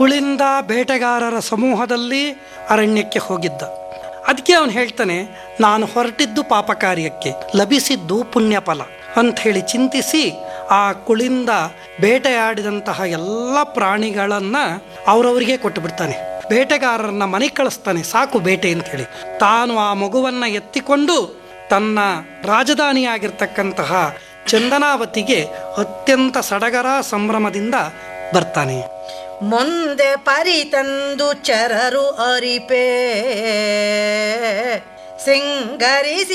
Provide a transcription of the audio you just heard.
ಕುಳಿಂದ ಬೇಟೆಗಾರರ ಸಮೂಹದಲ್ಲಿ ಅರಣ್ಯಕ್ಕೆ ಹೋಗಿದ್ದ ಅದಕ್ಕೆ ಅವನು ಹೇಳ್ತಾನೆ ನಾನು ಹೊರಟಿದ್ದು ಪಾಪ ಕಾರ್ಯಕ್ಕೆ ಲಭಿಸಿದ್ದು ಪುಣ್ಯ ಫಲ ಅಂತ ಹೇಳಿ ಚಿಂತಿಸಿ ಆ ಕುಳಿಂದ ಬೇಟೆಯಾಡಿದಂತಹ ಎಲ್ಲ ಪ್ರಾಣಿಗಳನ್ನ ಅವರವರಿಗೆ ಕೊಟ್ಟು ಬಿಡ್ತಾನೆ ಬೇಟೆಗಾರರನ್ನ ಮನೆಗೆ ಕಳಿಸ್ತಾನೆ ಸಾಕು ಬೇಟೆ ಅಂತ ಹೇಳಿ ತಾನು ಆ ಮಗುವನ್ನ ಎತ್ತಿಕೊಂಡು ತನ್ನ ರಾಜಧಾನಿಯಾಗಿರ್ತಕ್ಕಂತಹ ಚಂದನಾವತಿಗೆ ಅತ್ಯಂತ ಸಡಗರ ಸಂಭ್ರಮದಿಂದ ಬರ್ತಾನೆ ಮುಂದೆ ಪರಿತಂದು ಚರರು ಅರಿಪೇ ಸಿಂಗರಿಸಿ